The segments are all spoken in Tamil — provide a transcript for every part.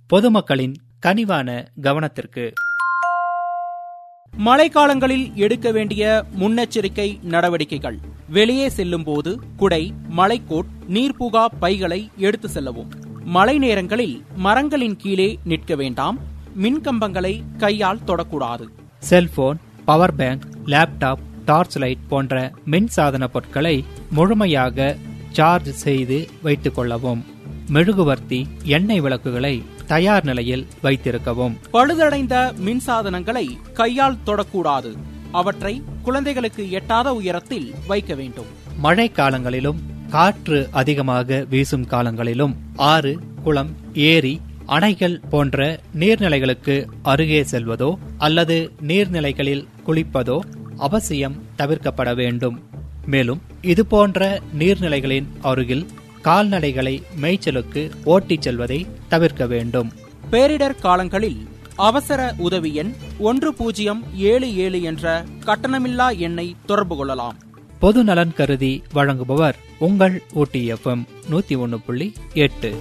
பொதுமக்களின் கனிவான கவனத்திற்கு மழைக்காலங்களில் எடுக்க வேண்டிய முன்னெச்சரிக்கை நடவடிக்கைகள் வெளியே செல்லும் போது குடை மலைக்கோட் நீர்புகா பைகளை எடுத்து செல்லவும் மழை நேரங்களில் மரங்களின் கீழே நிற்க வேண்டாம் மின்கம்பங்களை கையால் தொடக்கூடாது cellphone power bank laptop torch light போன்ற மின் சாதன பொருட்களை முழுமையாக சார்ஜ் செய்து வைத்துக் கொள்ளவும் மெழுகுவர்த்தி எண்ணெய் விளக்குகளை தயார் நிலையில் வைத்திருக்கவும் பழுதடைந்த மின்சாதனங்களை கையால் தொடக்கூடாது அவற்றை குழந்தைகளுக்கு எட்டாத உயரத்தில் வைக்க வேண்டும் மழை காலங்களிலும் காற்று அதிகமாக வீசும் காலங்களிலும் ஆறு குளம் ஏரி அணைகள் போன்ற நீர்நிலைகளுக்கு அருகே செல்வதோ அல்லது நீர்நிலைகளில் குளிப்பதோ அவசியம் தவிர்க்கப்பட வேண்டும் மேலும் இதுபோன்ற நீர்நிலைகளின் அருகில் கால்நடைகளை மேய்ச்சலுக்கு ஓட்டிச் செல்வதை தவிர்க்க வேண்டும் பேரிடர் காலங்களில் அவசர உதவி எண் ஒன்று பூஜ்ஜியம் ஏழு ஏழு என்ற கட்டணமில்லா எண்ணை தொடர்பு கொள்ளலாம் பொது நலன் கருதி வழங்குபவர் உங்கள் ஊட்டி எஃப்எம் நூத்தி ஒன்னு புள்ளி எட்டு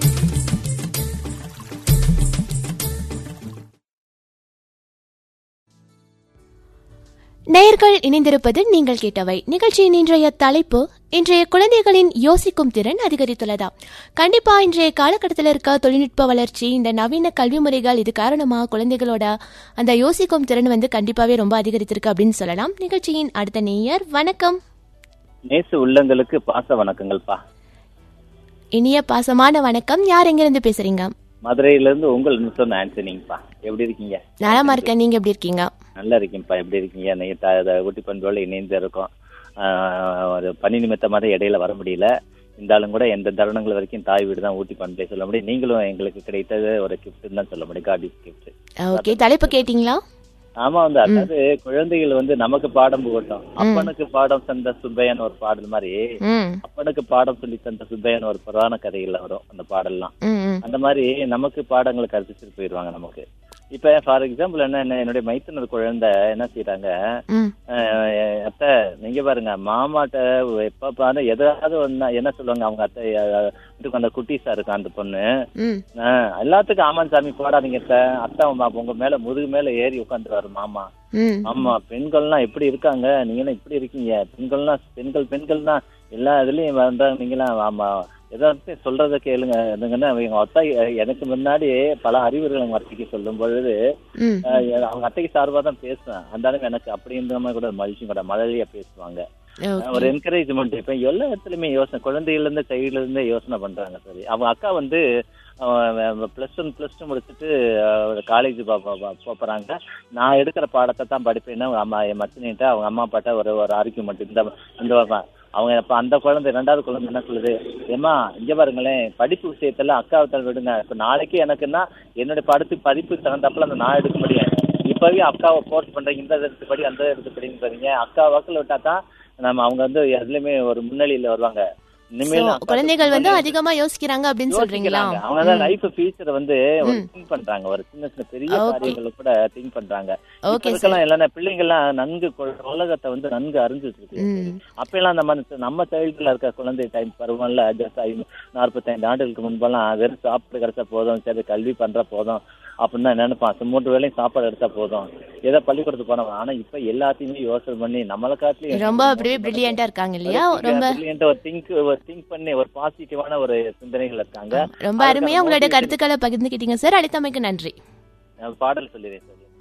நேயர்கள் இணைந்திருப்பது நீங்கள் கேட்டவை நிகழ்ச்சியின் இன்றைய தலைப்பு இன்றைய குழந்தைகளின் யோசிக்கும் திறன் அதிகரித்துள்ளதா கண்டிப்பா இன்றைய காலகட்டத்தில் இருக்க தொழில்நுட்ப வளர்ச்சி இந்த நவீன கல்வி முறைகள் இது காரணமா குழந்தைகளோட அந்த யோசிக்கும் திறன் வந்து கண்டிப்பாவே ரொம்ப அதிகரித்திருக்கு அப்படின்னு சொல்லலாம் நிகழ்ச்சியின் அடுத்த நேயர் வணக்கம் நேசு உள்ளங்களுக்கு பாச வணக்கங்கள்ப்பா இனிய பாசமான வணக்கம் யார் எங்கிருந்து பேசுறீங்க மதுரையில இருந்து உங்கள் மிஸ்டர் ஆன்சனிங்கப்பா எப்படி இருக்கீங்க நலமா இருக்கேன் நீங்க எப்படி இருக்கீங்க நல்லா இருக்கீங்கப்பா எப்படி இருக்கீங்க நீங்க த- த- ஊட்டி பண்போல இணைந்து இருக்கோம் ஆஹ் ஒரு பணி நிமித்தமாக இடையில வர முடியல இருந்தாலும் கூட எந்த தருணங்கள் வரைக்கும் தாய் வீடு தான் ஊட்டி பண்பை சொல்ல முடியும் நீங்களும் எங்களுக்கு கிடைத்தது ஒரு கிஃப்ட் தான் சொல்ல முடியும் கார்டிஸ் கிஃப்ட் ஓகே தலைப்பு கேட்டீங்களா ஆமா வந்து அதாவது குழந்தைகள் வந்து நமக்கு பாடம் புகட்டும் அப்பனுக்கு பாடம் தந்த சுப்பையன் ஒரு பாடல் மாதிரி ம் அப்பனுக்கு பாடம் சொல்லி தந்த சுப்பையன் ஒரு புராண கதைகள்ல வரும் அந்த பாடல்லாம் ம் ம் அந்த மாதிரி நமக்கு பாடங்களை கற்பிச்சுட்டு போயிடுவாங்க நமக்கு இப்ப ஃபார் எக்ஸாம்பிள் என்ன என்ன என்னுடைய மைத்துனர் குழந்தை என்ன செய்யறாங்க ம் அஹ் அத்தை நீங்க பாருங்க மாமாட்ட எப்ப பாரு எதாவது ஒண்ணா என்ன சொல்லுவாங்க அவங்க அத்தை அஹ், இதுக்கு அந்த குட்டீஸா இருக்கும் அந்த பொண்ணு ம் அஹ், எல்லாத்துக்கும் ஆமான் சாமி போடாதீங்க அத்தை அத்தை அம்மா உங்க மேல முதுகு மேல ஏறி உட்காந்துருவாரு மாமா ம் ஆமா பெண்கள்லாம் எப்படி இருக்காங்க நீங்க எல்லாம் இப்படி இருக்கீங்க பெண்கள்லாம் பெண்கள் பெண்கள் தான் எல்லா இதுலயும் வந்தாங்க நீங்களாம் ஆமா ஏதாவது சொல்றத கேளுங்க என்னங்கன்னா அவங்க அத்தை எனக்கு முன்னாடி பல அறிவுரை அவங்க அத்தைக்கு சொல்லும் பொழுது ம் அஹ், அவங்க அத்தைக்கு சார்பா தான் பேசுவேன் அந்தாலும் எனக்கு அப்படின்ற மாதிரி கூட மகிழ்ச்சி கூட மழலையா பேசுவாங்க ஓகே ஒரு என்கரேஜ்மெண்ட் இப்ப எல்லா இடத்துலயுமே யோசனை குழந்தையில இருந்து சைடுல இருந்தே யோசனை பண்றாங்க சரி அவங்க அக்கா வந்து பிளஸ் ஒன் பிளஸ் டூ முடிச்சுட்டு காலேஜ் போறாங்க நான் எடுக்கிற பாடத்தை தான் படிப்பேன்னு அவங்க அம்மா என் மச்சினிட்ட அவங்க அம்மா அப்பாட்ட ஒரு ஒரு ஆர்கியூமெண்ட் இந்த இந்த வ- அவங்க இப்ப அந்த குழந்தை ரெண்டாவது குழந்தை என்ன சொல்லுது ஏமா இங்க பாருங்களேன் படிப்பு விஷயத்துல அக்காவை தான் விடுங்க இப்ப நாளைக்கு எனக்குன்னா என்னுடைய படிப்பு படிப்பு தகுந்தாப்புல அந்த நான் எடுக்க முடியும் இப்பவே அக்காவை ஃபோர்ஸ் பண்றீங்க இந்த எடுத்து படி அந்த எடுத்து படின்னு பாருங்க அக்கா வாக்குல விட்டா தான் நம்ம அவங்க வந்து எதுலயுமே ஒரு முன்னணியில வருவாங்க இனிமேல் So, அக்கா குழந்தைகள் வந்து யோசிக்கிறாங்க. அதிகமா யோசிக்கிறாங்க அப்படின்னு சொல்றீங்களா அவங்க தான் ம். லைஃப் ஃபியூச்சர் வந்து ஒரு ம். திங்க் பண்றாங்க ஒரு சின்ன சின்ன பெரிய Okay. காரியங்களை கூட திங்க் பண்றாங்க Okay, இப்ப இருக்கலாம் எல்லாம் பிள்ளைங்க எல்லாம் நன்கு கொ- உலகத்தை வந்து நன்கு அறிஞ்சிட்டு இருக்கு ம் அப்ப எல்லாம் அந்த மாதிரி நம்ம சைல்டுல இருக்க குழந்தை டைம் பருவம்ல ஜஸ்ட் நாற்பத்தைந்து ஆண்டுகளுக்கு முன்பெல்லாம் வெறும் சாப்பிட்டு கிடைச்சா போதும் சரி கல்வி பண்ற போதும் அப்படின்னு தான் நினைப்பான் சரி, மூன்று வேளையும் சாப்பாடு எடுத்தா போதும் ஏதோ பள்ளிக்கூடத்துக்கு போனவன் ஆனா இப்ப எல்லாத்தையுமே யோசனை பண்ணி நம்மளை காட்டிலும் ரொம்ப அப்படியே பிரில்லியண்டா இருக்காங்க இல்லையா ரொம்ப ஒரு திங்க் ஒரு திங்க் பண்ணி ஒரு பாசிட்டிவான ஒரு சிந்தனைகள் இருக்காங்க ரொம்ப அருமையா உங்களோட கருத்துக்களை பகிர்ந்துக்கிட்டீங்க சார் அளித்தமைக்கு நன்றி நான் பாடல் சொல்லிடுறேன் சார்